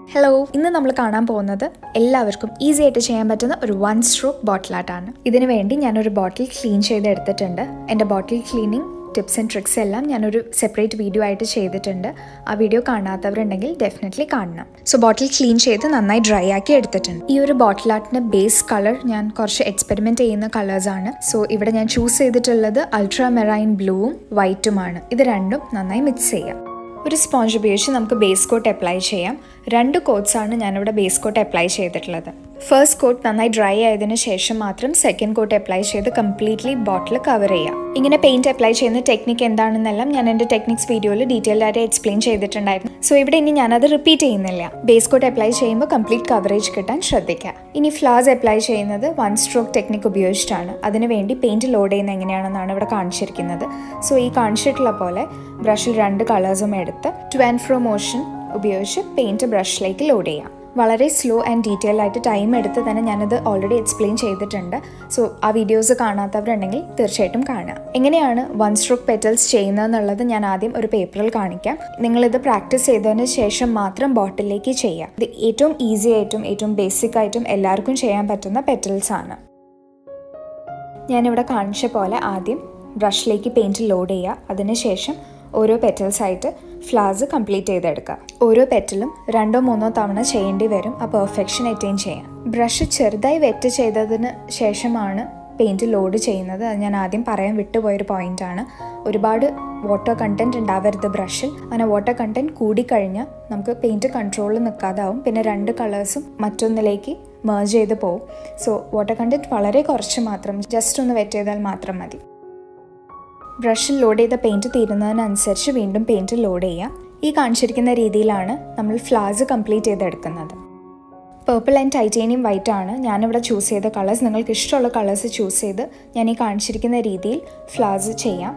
hello ഇന്ന് നമ്മൾ കാണാൻ പോകുന്നത് എല്ലാവർക്കും ഈസി ആയിട്ട് ചെയ്യാൻ പറ്റുന്ന ഒരു വൺ സ്ട്രോക്ക് ബോട്ടിൽ ആർട്ടാണ് ഇതിനു വേണ്ടി ഞാനൊരു ബോട്ടിൽ ക്ലീൻ ചെയ്ത് എടുത്തിട്ടുണ്ട് എൻ്റെ bottle cleaning tips and tricks എല്ലാം ഞാനൊരു സെപ്പറേറ്റ് വീഡിയോ ആയിട്ട് ചെയ്തിട്ടുണ്ട് ആ വീഡിയോ കാണാത്തവരുണ്ടെങ്കിൽ ഡെഫിനറ്റ്ലി കാണണം സോ ബോട്ടിൽ ക്ലീൻ ചെയ്ത് നന്നായി ഡ്രൈ ആക്കി എടുത്തിട്ടുണ്ട് ഈ ഒരു ബോട്ടിൽ ആർട്ടിൻ്റെ ബേസ് കളർ ഞാൻ കുറച്ച് എക്സ്പെരിമെൻറ്റ് ചെയ്യുന്ന കളേഴ്സാണ് സോ ഇവിടെ ഞാൻ ചൂസ് ചെയ്തിട്ടുള്ളത് അൾട്രാ മെറൈൻ ബ്ലൂവും വൈറ്റുമാണ് ഇത് രണ്ടും നന്നായി മിക്സ് ചെയ്യാം ഒരു സ്പോഞ്ച് ഉപയോഗിച്ച് നമുക്ക് ബേസ് കോട്ട് അപ്ലൈ ചെയ്യാം രണ്ട് കോട്ട്സ് ആണ് ഞാനിവിടെ ബേസ് കോട്ട് അപ്ലൈ ചെയ്തിട്ടുള്ളത് ഫസ്റ്റ് കോട്ട് നന്നായി ഡ്രൈ ആയതിനു ശേഷം മാത്രം സെക്കൻഡ് കോട്ട് അപ്ലൈ ചെയ്ത് കംപ്ലീറ്റ്ലി ബോട്ടിൽ കവർ ചെയ്യാം ഇങ്ങനെ പെയിന്റ് അപ്ലൈ ചെയ്യുന്ന ടെക്നിക്ക് എന്താണെന്നെല്ലാം ഞാൻ എൻ്റെ ടെക്നിക്സ് വീഡിയോയിൽ ഡീറ്റെയിൽ ആയിട്ട് എക്സ്പ്ലെയിൻ ചെയ്തിട്ടുണ്ടായിരുന്നു സോ ഇവിടെ ഇനി ഞാനത് റിപ്പീറ്റ് ചെയ്യുന്നില്ല ബേസ് കോട്ട് അപ്ലൈ ചെയ്യുമ്പോൾ കംപ്ലീറ്റ് കവറേജ് കിട്ടാൻ ശ്രദ്ധിക്കുക ഇനി ഫ്ലാസ് അപ്ലൈ ചെയ്യുന്നത് വൺ സ്ട്രോക്ക് ടെക്നിക്ക് ഉപയോഗിച്ചിട്ടാണ് അതിനുവേണ്ടി പെയിന്റ് ലോഡ് ചെയ്യുന്നത് എങ്ങനെയാണെന്നാണ് ഇവിടെ കാണിച്ചിരിക്കുന്നത് സോ ഈ കാണിച്ചിട്ടുള്ള പോലെ ബ്രഷിൽ രണ്ട് കളേഴ്സും എടുത്ത് ടു ആൻഡ് ഫ്രോ മോഷൻ ഉപയോഗിച്ച് പെയിന്റ് ബ്രഷിലേക്ക് ലോഡ് ചെയ്യാം വളരെ സ്ലോ ആൻഡ് ഡീറ്റെയിൽ ആയിട്ട് ടൈം എടുത്ത് തന്നെ ഞാനത് ഓൾറെഡി എക്സ്പ്ലെയിൻ ചെയ്തിട്ടുണ്ട് സോ ആ വീഡിയോസ് കാണാത്തവരുണ്ടെങ്കിൽ തീർച്ചയായിട്ടും കാണാം എങ്ങനെയാണ് വൺ സ്ട്രോക്ക് പെറ്റൽസ് ചെയ്യുന്നതെന്നുള്ളത് ഞാൻ ആദ്യം ഒരു പേപ്പറിൽ കാണിക്കാം നിങ്ങളിത് പ്രാക്ടീസ് ചെയ്തതിന് ശേഷം മാത്രം ബോട്ടിലേക്ക് ചെയ്യാം ഇത് ഏറ്റവും ഈസി ആയിട്ടും ഏറ്റവും ബേസിക് ആയിട്ടും എല്ലാവർക്കും ചെയ്യാൻ പറ്റുന്ന പെറ്റൽസ് ആണ് ഞാനിവിടെ കാണിച്ച പോലെ ആദ്യം ബ്രഷിലേക്ക് പെയിൻറ്റ് ലോഡ് ചെയ്യുക അതിനുശേഷം ഓരോ പെറ്റൽസ് ആയിട്ട് ഫ്ലവേഴ്സ് കംപ്ലീറ്റ് ചെയ്തെടുക്കുക ഓരോ പെറ്റലും രണ്ടോ മൂന്നോ തവണ ചെയ്യേണ്ടി വരും ആ പെർഫെക്ഷൻ അറ്റൈൻ ചെയ്യാൻ ബ്രഷ് ചെറുതായി വെറ്റ് ചെയ്തതിന് ശേഷമാണ് പെയിൻറ്റ് ലോഡ് ചെയ്യുന്നത് അത് ഞാൻ ആദ്യം പറയാൻ വിട്ടുപോയൊരു പോയിൻ്റാണ് ഒരുപാട് വാട്ടർ കണ്ടൻറ്റ് ഉണ്ടാവരുത് ബ്രഷിൽ അങ്ങനെ വാട്ടർ കണ്ടൻറ്റ് കൂടിക്കഴിഞ്ഞാൽ നമുക്ക് പെയിൻറ്റ് കൺട്രോളിൽ നിൽക്കാതാവും പിന്നെ രണ്ട് കളേഴ്സും മറ്റൊന്നിലേക്ക് മേർജ് ചെയ്ത് പോവും സോ വാട്ടർ കണ്ടൻറ്റ് വളരെ കുറച്ച് മാത്രം ജസ്റ്റ് ഒന്ന് വെറ്റ് ചെയ്താൽ മാത്രം മതി ബ്രഷിൽ ലോഡ് ചെയ്ത പെയിൻറ്റ് തീരുന്നതിനനുസരിച്ച് വീണ്ടും പെയിൻറ്റ് ലോഡ് ചെയ്യാം ഈ കാണിച്ചിരിക്കുന്ന രീതിയിലാണ് നമ്മൾ ഫ്ലാസ് കംപ്ലീറ്റ് ചെയ്തെടുക്കുന്നത് പേർപ്പിൾ ആൻഡ് ടൈറ്റേനിയം വൈറ്റ് ആണ് ഞാനിവിടെ ചൂസ് ചെയ്ത കളേഴ്സ് നിങ്ങൾക്ക് ഇഷ്ടമുള്ള കളേഴ്സ് ചൂസ് ചെയ്ത് ഞാൻ ഈ കാണിച്ചിരിക്കുന്ന രീതിയിൽ ഫ്ലാസ് ചെയ്യാം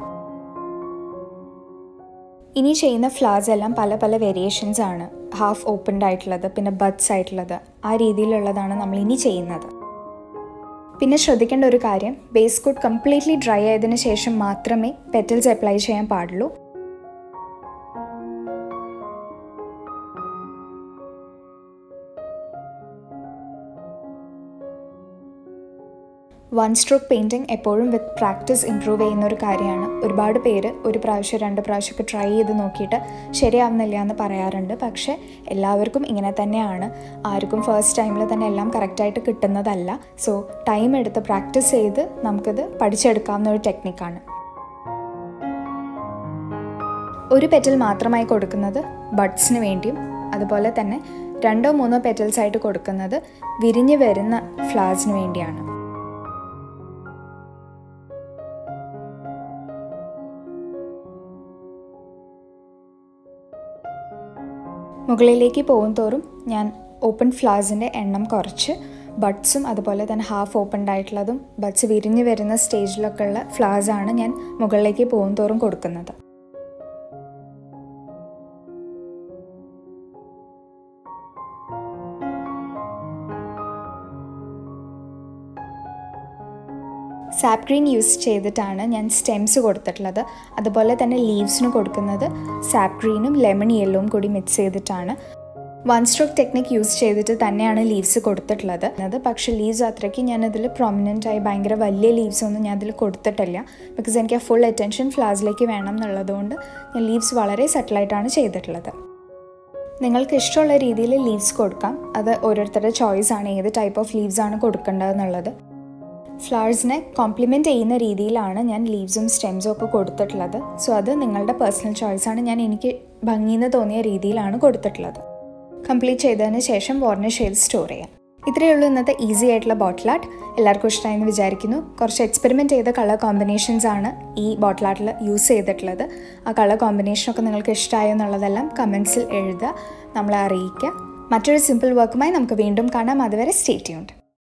ഇനി ചെയ്യുന്ന ഫ്ലവേഴ്സ് എല്ലാം പല പല വേരിയേഷൻസ് ആണ് ഹാഫ് ഓപ്പൺഡ് ആയിട്ടുള്ളത് പിന്നെ ബഡ്സ് ആയിട്ടുള്ളത് ആ രീതിയിലുള്ളതാണ് നമ്മൾ ഇനി ചെയ്യുന്നത് പിന്നെ ശ്രദ്ധിക്കേണ്ട ഒരു കാര്യം ബേസ് കോട്ട് കംപ്ലീറ്റ്ലി ഡ്രൈ ആയതിനു ശേഷം മാത്രമേ പെറ്റൽസ് അപ്ലൈ ചെയ്യാൻ പാടുള്ളൂ വൺ സ്ട്രോക്ക് പെയിൻറ്റിങ് എപ്പോഴും വിത്ത് പ്രാക്ടീസ് ഇമ്പ്രൂവ് ചെയ്യുന്ന ഒരു കാര്യമാണ് ഒരുപാട് പേര് ഒരു പ്രാവശ്യം രണ്ട് പ്രാവശ്യമൊക്കെ ട്രൈ ചെയ്ത് നോക്കിയിട്ട് ശരിയാവുന്നില്ല എന്ന് പറയാറുണ്ട് പക്ഷേ എല്ലാവർക്കും ഇങ്ങനെ തന്നെയാണ് ആർക്കും ഫസ്റ്റ് ടൈമിൽ തന്നെ എല്ലാം കറക്റ്റായിട്ട് കിട്ടുന്നതല്ല സോ ടൈം എടുത്ത് പ്രാക്ടീസ് ചെയ്ത് നമുക്കിത് പഠിച്ചെടുക്കാവുന്ന ഒരു ടെക്നിക്കാണ് ഒരു പെറ്റൽ മാത്രമായി കൊടുക്കുന്നത് ബഡ്സിന് വേണ്ടിയും അതുപോലെ തന്നെ രണ്ടോ മൂന്നോ പെറ്റൽസ് ആയിട്ട് കൊടുക്കുന്നത് വിരിഞ്ഞ് വരുന്ന ഫ്ലവേഴ്സിന് വേണ്ടിയാണ് മുകളിലേക്ക് പോകും തോറും ഞാൻ ഓപ്പൺ ഫ്ലവേഴ്സിൻ്റെ എണ്ണം കുറച്ച് ബഡ്സും അതുപോലെ തന്നെ ഹാഫ് ഓപ്പൺഡ് ആയിട്ടുള്ളതും ബഡ്സ് വിരിഞ്ഞ് വരുന്ന സ്റ്റേജിലൊക്കെ ഉള്ള ഫ്ലവേഴ്സാണ് ഞാൻ മുകളിലേക്ക് പോകും തോറും കൊടുക്കുന്നത് സാപ്പ് ഗ്രീൻ യൂസ് ചെയ്തിട്ടാണ് ഞാൻ സ്റ്റെംസ് കൊടുത്തിട്ടുള്ളത് അതുപോലെ തന്നെ ലീവ്സിന് കൊടുക്കുന്നത് സാപ്പ് ഗ്രീനും ലെമൺ യെല്ലോവും കൂടി മിക്സ് ചെയ്തിട്ടാണ് വൺ സ്ട്രോക്ക് ടെക്നിക് യൂസ് ചെയ്തിട്ട് തന്നെയാണ് ലീവ്സ് കൊടുത്തിട്ടുള്ളത് അത് പക്ഷേ ലീവ്സ് അത്രയ്ക്ക് ഞാനതിൽ പ്രൊമിനൻ്റ് ആയി ഭയങ്കര വലിയ ലീവ്സ് ഒന്നും ഞാൻ അതിൽ കൊടുത്തിട്ടില്ല ബിക്കോസ് എനിക്ക് ആ ഫുൾ അറ്റൻഷൻ ഫ്ലാസിലേക്ക് വേണം എന്നുള്ളതുകൊണ്ട് ഞാൻ ലീവ്സ് വളരെ സട്ടിലായിട്ടാണ് ചെയ്തിട്ടുള്ളത് നിങ്ങൾക്ക് ഇഷ്ടമുള്ള രീതിയിൽ ലീവ്സ് കൊടുക്കാം അത് ഓരോരുത്തരുടെ ചോയ്സ് ആണ് ഏത് ടൈപ്പ് ഓഫ് ലീവ്സ് ആണ് കൊടുക്കേണ്ടതെന്നുള്ളത് ഫ്ലവേഴ്സിനെ കോംപ്ലിമെൻറ്റ് ചെയ്യുന്ന രീതിയിലാണ് ഞാൻ ലീവ്സും സ്റ്റെംസും ഒക്കെ കൊടുത്തിട്ടുള്ളത് സോ അത് നിങ്ങളുടെ പേഴ്സണൽ ചോയ്സാണ് ഞാൻ എനിക്ക് ഭംഗിയെന്ന് തോന്നിയ രീതിയിലാണ് കൊടുത്തിട്ടുള്ളത് കംപ്ലീറ്റ് ചെയ്തതിന് ശേഷം വാർണിഷ് ചെയ്ത് സ്റ്റോർ ചെയ്യാം ഇത്രയേ ഉള്ളൂ ഇന്നത്തെ ഈസി ആയിട്ടുള്ള ബോട്ടിൽ ആർട്ട് എല്ലാവർക്കും ഇഷ്ടമായെന്ന് വിചാരിക്കുന്നു കുറച്ച് എക്സ്പെരിമെൻറ്റ് ചെയ്ത കളർ കോമ്പിനേഷൻസ് ആണ് ഈ ബോട്ടിൽ ആർട്ടിൽ യൂസ് ചെയ്തിട്ടുള്ളത് ആ കളർ കോമ്പിനേഷനൊക്കെ നിങ്ങൾക്ക് ഇഷ്ടമായോ എന്നുള്ളതെല്ലാം കമൻസിൽ എഴുതുക നമ്മളെ അറിയിക്കുക മറ്റൊരു സിമ്പിൾ വർക്കുമായി നമുക്ക് വീണ്ടും കാണാം അതുവരെ സ്റ്റേ ട്യൂൺഡ്